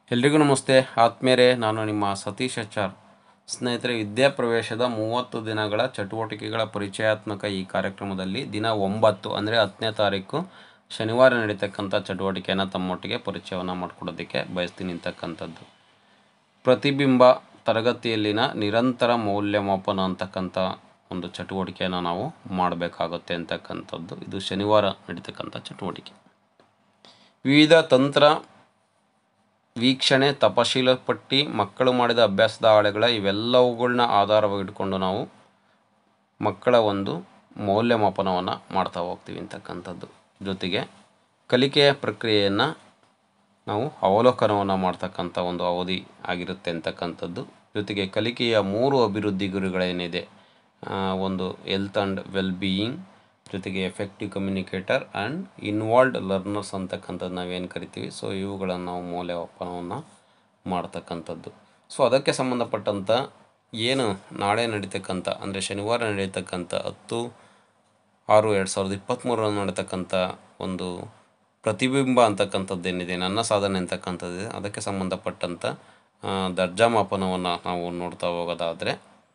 ಎಲ್ರಿಗೂ ನಮಸ್ತೆ ಆತ್ಮೀಯರೇ ನಾನು ನಿಮ್ಮ ಸತೀಶ್ ಎಚ್ ಆರ್ ಸ್ನೇಹಿತರೆ ವಿದ್ಯಾಪ್ರವೇಶದ ಮೂವತ್ತು ದಿನಗಳ ಚಟುವಟಿಕೆಗಳ ಪರಿಚಯಾತ್ಮಕ ಈ ಕಾರ್ಯಕ್ರಮದಲ್ಲಿ ದಿನ ಒಂಬತ್ತು ಅಂದರೆ ಹತ್ತನೇ ತಾರೀಕು ಶನಿವಾರ ನಡೀತಕ್ಕಂಥ ಚಟುವಟಿಕೆಯನ್ನು ತಮ್ಮೊಟ್ಟಿಗೆ ಪರಿಚಯವನ್ನು ಮಾಡಿಕೊಡೋದಕ್ಕೆ ಬಯಸ್ತೀನಿ ಅಂತಕ್ಕಂಥದ್ದು ಪ್ರತಿಬಿಂಬ ತರಗತಿಯಲ್ಲಿನ ನಿರಂತರ ಮೌಲ್ಯಮಾಪನ ಅಂತಕ್ಕಂಥ ಒಂದು ಚಟುವಟಿಕೆಯನ್ನು ನಾವು ಮಾಡಬೇಕಾಗುತ್ತೆ ಅಂತಕ್ಕಂಥದ್ದು ಇದು ಶನಿವಾರ ನಡೀತಕ್ಕಂಥ ಚಟುವಟಿಕೆ ವಿವಿಧ ತಂತ್ರ ವೀಕ್ಷಣೆ ತಪಶೀಲ ಪಟ್ಟಿ ಮಕ್ಕಳು ಮಾಡಿದ ಅಭ್ಯಾಸದ ಹಾಳೆಗಳ ಇವೆಲ್ಲವುಗಳನ್ನ ಆಧಾರವಾಗಿಟ್ಕೊಂಡು ನಾವು ಮಕ್ಕಳ ಒಂದು ಮೌಲ್ಯಮಾಪನವನ್ನು ಮಾಡ್ತಾ ಹೋಗ್ತೀವಿ ಅಂತಕ್ಕಂಥದ್ದು ಜೊತೆಗೆ ಕಲಿಕೆಯ ಪ್ರಕ್ರಿಯೆಯನ್ನು ನಾವು ಅವಲೋಕನವನ್ನು ಮಾಡ್ತಕ್ಕಂಥ ಒಂದು ಅವಧಿ ಆಗಿರುತ್ತೆ ಅಂತಕ್ಕಂಥದ್ದು ಜೊತೆಗೆ ಕಲಿಕೆಯ ಮೂರು ಅಭಿವೃದ್ಧಿ ಗುರಿಗಳೇನಿದೆ ಆ, ಒಂದು ಹೆಲ್ತ್ ಆ್ಯಂಡ್ ವೆಲ್ ಬೀಯಿಂಗ್ ಜೊತೆಗೆ effective communicator and involved learners ಅಂತಕ್ಕಂಥದ್ದು ನಾವೇನು ಕರಿತೀವಿ ಸೊ ಇವುಗಳನ್ನು ನಾವು ಮೌಲ್ಯಮಾಪನವನ್ನು ಮಾಡ್ತಕ್ಕಂಥದ್ದು ಸೊ ಅದಕ್ಕೆ ಸಂಬಂಧಪಟ್ಟಂಥ ಏನು ನಾಳೆ ನಡೀತಕ್ಕಂಥ ಅಂದರೆ ಶನಿವಾರ ನಡೀತಕ್ಕಂಥ ಹತ್ತು ಆರು ಎರಡು ಸಾವಿರದ ಇಪ್ಪತ್ತ್ಮೂರರಂದು ನಡೀತಕ್ಕಂಥ ಒಂದು ಪ್ರತಿಬಿಂಬ ಅಂತಕ್ಕಂಥದ್ದು ಏನಿದೆ ನನ್ನ ಸಾಧನೆ ಅಂತಕ್ಕಂಥದ್ದಿದೆ ಅದಕ್ಕೆ ಸಂಬಂಧಪಟ್ಟಂಥ ಆ, ದರ್ಜಾ ಮಾಪನವನ್ನು ನಾವು ನೋಡ್ತಾ ಹೋಗೋದಾದರೆ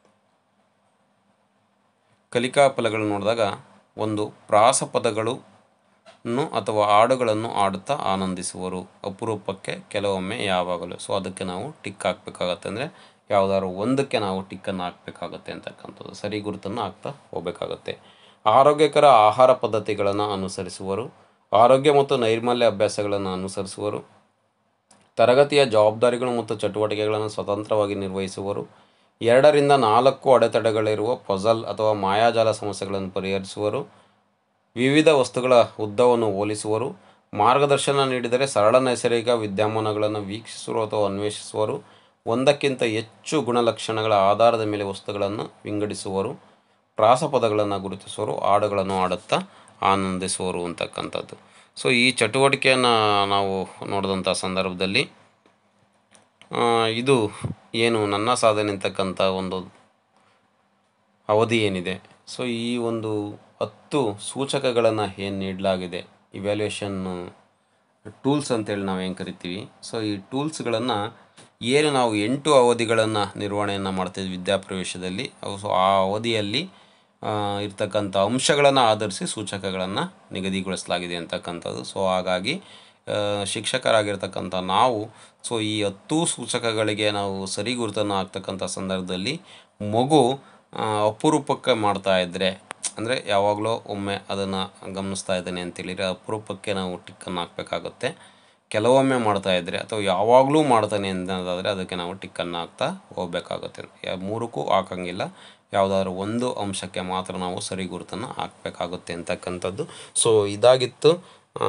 ಕಲಿಕಾ ಫಲಗಳು ನೋಡಿದಾಗ ಒಂದು ಪ್ರಾಸ ಪದಗಳನ್ನು ಅಥವಾ ಹಾಡುಗಳನ್ನು ಆಡುತ್ತಾ ಆನಂದಿಸುವರು ಅಪರೂಪಕ್ಕೆ ಕೆಲವೊಮ್ಮೆ ಯಾವಾಗಲೂ ಸೊ ಅದಕ್ಕೆ ನಾವು ಟಿಕ್ ಹಾಕಬೇಕಾಗತ್ತೆ ಅಂದರೆ ಯಾವುದಾದ್ರು ಒಂದಕ್ಕೆ ನಾವು ಟಿಕ್ಕನ್ನು ಹಾಕಬೇಕಾಗತ್ತೆ ಅಂತಕ್ಕಂಥದ್ದು ಸರಿ ಗುರುತನ್ನು ಹಾಕ್ತಾ ಹೋಗಬೇಕಾಗತ್ತೆ ಆರೋಗ್ಯಕರ ಆಹಾರ ಪದ್ಧತಿಗಳನ್ನು ಅನುಸರಿಸುವರು ಆರೋಗ್ಯ ಮತ್ತು ನೈರ್ಮಲ್ಯ ಅಭ್ಯಾಸಗಳನ್ನು ಅನುಸರಿಸುವರು ತರಗತಿಯ ಜವಾಬ್ದಾರಿಗಳು ಮತ್ತು ಚಟುವಟಿಕೆಗಳನ್ನು ಸ್ವತಂತ್ರವಾಗಿ ನಿರ್ವಹಿಸುವರು ಎರಡರಿಂದ ನಾಲ್ಕು ಅಡೆತಡೆಗಳಿರುವ ಪಜಲ್ ಅಥವಾ ಮಾಯಾಜಾಲ ಸಮಸ್ಯೆಗಳನ್ನು ಪರಿಹರಿಸುವರು ವಿವಿಧ ವಸ್ತುಗಳ ಉದ್ದವನ್ನು ಹೋಲಿಸುವರು ಮಾರ್ಗದರ್ಶನ ನೀಡಿದರೆ ಸರಳ ನೈಸರ್ಗಿಕ ವಿದ್ಯಮಾನಗಳನ್ನು ವೀಕ್ಷಿಸುವರು ಅಥವಾ ಅನ್ವೇಷಿಸುವರು ಒಂದಕ್ಕಿಂತ ಹೆಚ್ಚು ಗುಣಲಕ್ಷಣಗಳ ಆಧಾರದ ಮೇಲೆ ವಸ್ತುಗಳನ್ನು ವಿಂಗಡಿಸುವರು ಪ್ರಾಸಪದಗಳನ್ನು ಗುರುತಿಸುವರು ಹಾಡುಗಳನ್ನು ಆಡುತ್ತಾ ಆನಂದಿಸುವರು ಅಂತಕ್ಕಂಥದ್ದು ಸೊ ಈ ಚಟುವಟಿಕೆಯನ್ನು ನಾವು ನೋಡಿದಂಥ ಸಂದರ್ಭದಲ್ಲಿ ಆ, ಇದು ಏನು ನನ್ನ ಸಾಧನೆ ಅಂತಕ್ಕಂಥ ಒಂದು ಅವಧಿ ಏನಿದೆ ಸೊ ಈ ಒಂದು ಹತ್ತು ಸೂಚಕಗಳನ್ನು ಏನು ನೀಡಲಾಗಿದೆ ಇವ್ಯಾಲ್ಯೂಯೇಷನ್ ಟೂಲ್ಸ್ ಅಂತೇಳಿ ನಾವು ಏನು ಕರಿತೀವಿ ಸೊ ಈ ಟೂಲ್ಸ್ಗಳನ್ನು ಏನು ನಾವು ಎಂಟು ಅವಧಿಗಳನ್ನು ನಿರ್ವಹಣೆಯನ್ನು ಮಾಡ್ತಿದ್ವಿ ವಿದ್ಯಾಪ್ರವೇಶದಲ್ಲಿ ಅವು ಸೊ ಆ ಅವಧಿಯಲ್ಲಿ ಆ, ಇರ್ತಕ್ಕಂಥ ಅಂಶಗಳನ್ನು ಆಧರಿಸಿ ಸೂಚಕಗಳನ್ನು ನಿಗದಿಗೊಳಿಸಲಾಗಿದೆ ಅಂತಕ್ಕಂಥದ್ದು ಸೊ ಹಾಗಾಗಿ ಆ, ಶಿಕ್ಷಕರಾಗಿರ್ತಕ್ಕಂಥ ನಾವು ಸೊ ಈ ಹತ್ತು ಸೂಚಕಗಳಿಗೆ ನಾವು ಸರಿ ಗುರುತನ್ನು ಹಾಕ್ತಕ್ಕಂಥ ಸಂದರ್ಭದಲ್ಲಿ ಮಗು ಆ, ಅಪರೂಪಕ್ಕೆ ಮಾಡ್ತಾ ಇದ್ದರೆ ಅಂದರೆ ಯಾವಾಗಲೂ ಒಮ್ಮೆ ಅದನ್ನು ಗಮನಿಸ್ತಾ ಇದ್ದಾನೆ ಅಂತೇಳಿದರೆ ಅಪರೂಪಕ್ಕೆ ನಾವು ಟಿಕ್ಕನ್ನು ಹಾಕಬೇಕಾಗುತ್ತೆ ಕೆಲವೊಮ್ಮೆ ಮಾಡ್ತಾ ಇದ್ದರೆ ಅಥವಾ ಯಾವಾಗಲೂ ಮಾಡ್ತಾನೆ ಅನ್ನೋದಾದರೆ ಅದಕ್ಕೆ ನಾವು ಟಿಕ್ಕನ್ನು ಹಾಕ್ತಾ ಹೋಗಬೇಕಾಗುತ್ತೆ ಯಾ ಮೂರಕ್ಕೂ ಹಾಕಂಗಿಲ್ಲ ಯಾವುದಾದ್ರೂ ಒಂದು ಅಂಶಕ್ಕೆ ಮಾತ್ರ ನಾವು ಸರಿ ಗುರುತನ್ನು ಹಾಕಬೇಕಾಗುತ್ತೆ ಅಂತಕ್ಕಂಥದ್ದು ಸೊ ಇದಾಗಿತ್ತು ಆ,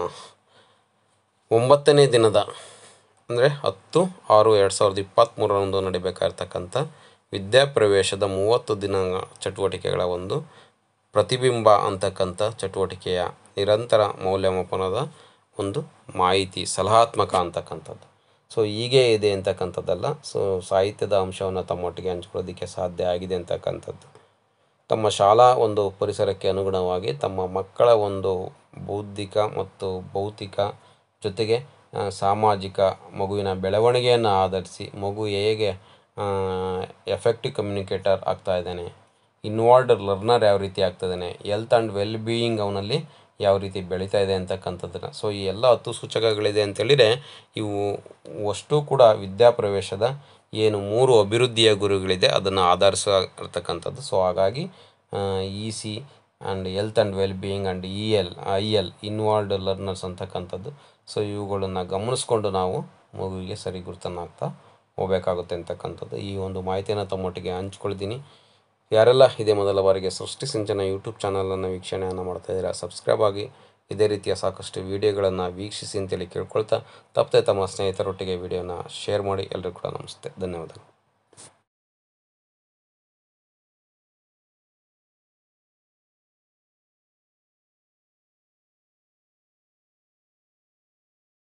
ಒಂಬತ್ತನೇ ದಿನದ ಅಂದರೆ ಹತ್ತು ಆರು ಎರಡು ಸಾವಿರದ ಇಪ್ಪತ್ತ್ಮೂರರಂದು ನಡಿಬೇಕಾಗಿರ್ತಕ್ಕಂಥ ವಿದ್ಯಾಪ್ರವೇಶದ ಮೂವತ್ತು ದಿನ ಚಟುವಟಿಕೆಗಳ ಒಂದು ಪ್ರತಿಬಿಂಬ ಅಂತಕ್ಕಂಥ ಚಟುವಟಿಕೆಯ ನಿರಂತರ ಮೌಲ್ಯಮಾಪನದ ಒಂದು ಮಾಹಿತಿ ಸಲಹಾತ್ಮಕ ಅಂತಕ್ಕಂಥದ್ದು ಸೊ ಹೀಗೆ ಇದೆ ಅಂತಕ್ಕಂಥದ್ದಲ್ಲ ಸೊ ಸಾಹಿತ್ಯದ ಅಂಶವನ್ನು ತಮ್ಮೊಟ್ಟಿಗೆ ಹಂಚ್ಕೊಳ್ಳೋದಕ್ಕೆ ಸಾಧ್ಯ ಆಗಿದೆ ಅಂತಕ್ಕಂಥದ್ದು ತಮ್ಮ ಶಾಲಾ ಒಂದು ಪರಿಸರಕ್ಕೆ ಅನುಗುಣವಾಗಿ ತಮ್ಮ ಮಕ್ಕಳ ಒಂದು ಬೌದ್ಧಿಕ ಮತ್ತು ಭೌತಿಕ ಜೊತೆಗೆ ಆ, ಸಾಮಾಜಿಕ ಮಗುವಿನ ಬೆಳವಣಿಗೆಯನ್ನು ಆಧರಿಸಿ ಮಗು ಹೇಗೆ ಎಫೆಕ್ಟಿವ್ ಕಮ್ಯುನಿಕೇಟರ್ ಆಗ್ತಾ ಇದ್ದಾನೆ ಇನ್ವಾಲ್ವ್ಡ್ ಲರ್ನರ್ ಯಾವ ರೀತಿ ಆಗ್ತಿದ್ದಾನೆ ಹೆಲ್ತ್ ಆ್ಯಂಡ್ ವೆಲ್ ಬೀಯಿಂಗ್ ಅವನಲ್ಲಿ ಯಾವ ರೀತಿ ಬೆಳೀತಾ ಇದೆ ಅಂತಕ್ಕಂಥದ್ದನ್ನು ಸೊ ಈ ಎಲ್ಲ ಹತ್ತು ಸೂಚಕಗಳಿದೆ ಅಂತೇಳಿದರೆ ಇವು ಅಷ್ಟು ಕೂಡ ವಿದ್ಯಾಪ್ರವೇಶದ ಏನು ಮೂರು ಅಭಿವೃದ್ಧಿಯ ಗುರುಗಳಿದೆ ಅದನ್ನು ಆಧರಿಸಿರ್ತಕ್ಕಂಥದ್ದು ಸೊ ಹಾಗಾಗಿ E C and health and well being and E L I L involved learners ಅಂತಕ್ಕಂಥದ್ದು ಸೊ ಇವುಗಳನ್ನು ಗಮನಿಸ್ಕೊಂಡು ನಾವು ಮಗುವಿಗೆ ಸರಿ ಗುರುತನ್ನು ಹಾಕ್ತಾ ಹೋಗಬೇಕಾಗುತ್ತೆ ಅಂತಕ್ಕಂಥದ್ದು ಈ ಒಂದು ಮಾಹಿತಿಯನ್ನು ತಮ್ಮೊಟ್ಟಿಗೆ ಹಂಚ್ಕೊಳ್ತೀನಿ ಯಾರೆಲ್ಲ ಇದೇ ಮೊದಲ ಬಾರಿಗೆ ಸೃಷ್ಟಿ ಸಿಂಚನ ಯೂಟ್ಯೂಬ್ ಚಾನಲನ್ನು ವೀಕ್ಷಣೆಯನ್ನು ಮಾಡ್ತಾ ಇದ್ದೀರಾ ಸಬ್ಸ್ಕ್ರೈಬ್ ಆಗಿ ಇದೇ ರೀತಿಯ ಸಾಕಷ್ಟು ವಿಡಿಯೋಗಳನ್ನು ವೀಕ್ಷಿಸಿ ಅಂತೇಳಿ ಕೇಳ್ಕೊಳ್ತಾ ತಪ್ಪದೆ ತಮ್ಮ ಸ್ನೇಹಿತರೊಟ್ಟಿಗೆ ವಿಡಿಯೋನ ಶೇರ್ ಮಾಡಿ ಎಲ್ಲರಿಗೂ ಕೂಡ ನಮಸ್ತೆ ಧನ್ಯವಾದಗಳು